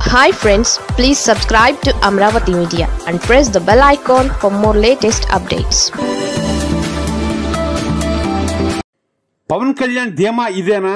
hi friends please subscribe to Amaravati media and press the bell icon for more latest updates Pawan Kalyan ధీమా ఇదేనా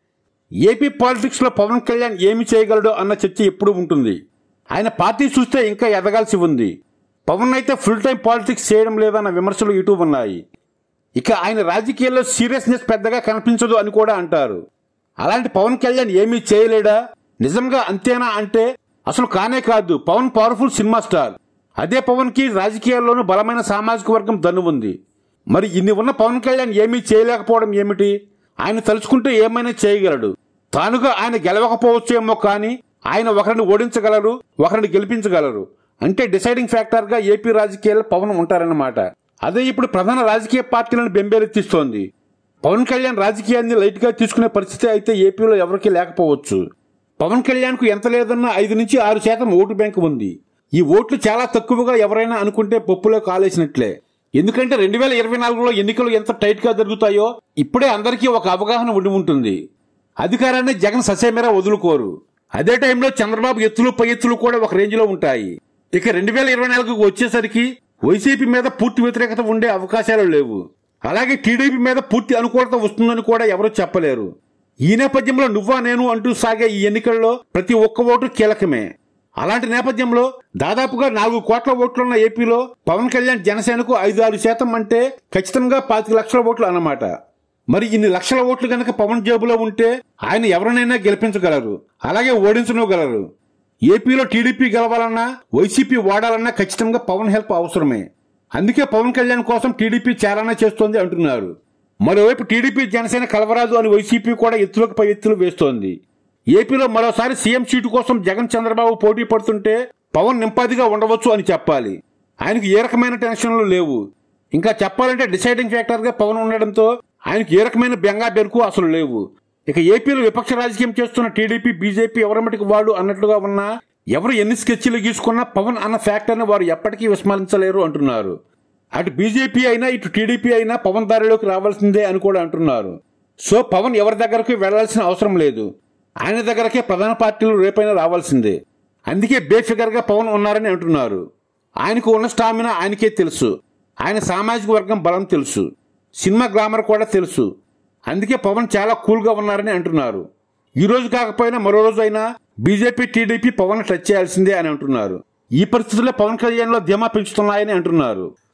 AP పాలిటిక్స్లో పవన్ కళ్యాణ్ ఏమి చేయగలడు అన్న చర్చ ఎప్పుడు ఉంటుంది ఆయన పార్టీ చూస్తే ఇంకా ఎదగాల్సి ఉంది పవన్ అయితే ఫుల్ టైం పాలిటిక్స్ చేయడం లేదన్న విమర్శలు ఇటు ఉన్నాయి ఇక ఆయన రాజకీయాల్లో సీరియస్నెస్ పెద్దగా కనిపించదు అని కూడా అంటారు అలాంటి పవన్ కళ్యాణ్ ఏమీ చేయలేడా నిజంగా అంతేనా అంటే అసలు కానే కాదు పవన్ పవర్ఫుల్ సినిమా స్టార్ అదే పవన్ కి రాజకీయాల్లోనూ బలమైన సామాజిక వర్గం దన్ను ఉంది మరి ఇన్ని ఉన్న పవన్ కళ్యాణ్ ఏమీ చేయలేకపోవడం ఏమిటి ఆయన తలుచుకుంటే ఏమైనా చేయగలడు తానుగా ఆయన గెలవకపోవచ్చేమో కానీ ఆయన ఒకరిని ఓడించగలరు ఒకరిని గెలిపించగలరు అంటే డిసైడింగ్ ఫ్యాక్టర్ గా ఏపీ రాజకీయాల్లో పవన్ ఉంటారన్నమాట అదే ఇప్పుడు ప్రధాన రాజకీయ పార్టీలను బెంబేలెత్తిస్తోంది పవన్ కళ్యాణ్ రాజకీయాన్ని లైట్ గా తీసుకునే పరిస్థితి అయితే ఏపీలో ఎవరికీ లేకపోవచ్చు పవన్ కళ్యాణ్ కు ఎంత లేదన్నా ఐదు నుంచి ఆరు శాతం ఓటు బ్యాంకు ఉంది ఈ ఓట్లు చాలా తక్కువగా ఎవరైనా అనుకుంటే పప్పులో కాలేసినట్లే ఎందుకంటే రెండు వేల ఇరవై నాలుగులో ఎన్నికలు ఎంత టైట్ గా జరుగుతాయో ఇప్పుడే అందరికీ ఒక అవగాహన ఉండి ఉంటుంది అధికారాన్ని జగన్ ససేమేరా వదులుకోరు అదే టైంలో చంద్రబాబు ఎత్తులు పై ఎత్తులు కూడా ఒక రేంజ్ లో ఉంటాయి ఇక రెండు వేల ఇరవై నాలుగుకు వచ్చేసరికి వైసీపీ మీద పూర్తి వ్యతిరేకత ఉండే అవకాశాలు లేవు అలాగే టీడీపీ మీద పూర్తి అనుకూలత వస్తుందని కూడా ఎవరూ చెప్పలేరు ఈ నేపథ్యంలో నువ్వా నేను అంటూ సాగే ఈ ఎన్నికల్లో ప్రతి ఒక్క ఓటు కీలకమే అలాంటి నేపథ్యంలో దాదాపుగా నాలుగు కోట్ల ఓట్లున్న ఏపీలో పవన్ కళ్యాణ్ జనసేనకు ఐదు ఆరు శాతం అంటే ఖచ్చితంగా పాతిక లక్షల ఓట్లు అన్నమాట మరి ఇన్ని లక్షల ఓట్లు గనక పవన్ జేబులో ఉంటే ఆయన ఎవరినైనా గెలిపించగలరు అలాగే ఓడించగలరు ఏపీలో టీడీపీ గెలవాలన్నా వైసీపీ వాడాలన్నా ఖచ్చితంగా పవన్ హెల్ప్ అవసరమే అందుకే పవన్ కళ్యాణ్ కోసం టీడీపీ చాలానే చేస్తోంది అంటున్నారు మరోవైపు టీడీపీ జనసేన కలవరాదు అని వైసీపీ కూడా ఎత్తులకు పై ఎత్తులు వేస్తోంది ఏపీలో మరోసారి సీఎం సీటు కోసం జగన్ చంద్రబాబు పోటీ పడుతుంటే పవన్ నింపాదిగా ఉండవచ్చు అని చెప్పాలి ఆయనకు ఏ రకమైన టెన్షన్లు లేవు ఇంకా చెప్పాలంటే డిసైడింగ్ ఫ్యాక్టర్ గా పవన్ ఉండడంతో ఆయనకు ఏ రకమైన బెంగా బెరుకు అసలు లేవు ఇక ఏపీలో విపక్ష రాజకీయం చేస్తున్న టీడీపీ బీజేపీ ఎవరమటికి వాడు అన్నట్లుగా ఉన్నా ఎవరు ఎన్ని స్కెచ్లు గీసుకున్నా పవన్ అన్న ఫ్యాక్టర్ని వారు ఎప్పటికీ విస్మరించలేరు అంటున్నారు అటు బీజేపీ అయినా ఇటు టీడీపీ అయినా పవన్ దారిలోకి రావాల్సిందే అని కూడా అంటున్నారు సో పవన్ ఎవరి దగ్గరకు వెళ్లాల్సిన అవసరం లేదు ఆయన దగ్గరకే ప్రధాన పార్టీలు రేపైనా రావాల్సిందే అందుకే బేఫిగర్ గా పవన్ ఉన్నారని అంటున్నారు ఆయనకు ఉన్న స్టామినా ఆయనకే తెలుసు ఆయన సామాజిక వర్గం బలం తెలుసు సినిమా గ్లామర్ కూడా తెలుసు అందుకే పవన్ చాలా కూల్ గా ఉన్నారని అంటున్నారు ఈ రోజు కాకపోయినా మరో రోజు అయినా బీజేపీ టీడీపీ పవన్ టచ్ చేయాల్సిందే అని అంటున్నారు ఈ పరిస్థితుల్లో పవన్ కళ్యాణ్ లో ధీమా పెంచుతున్నాయని అంటున్నారు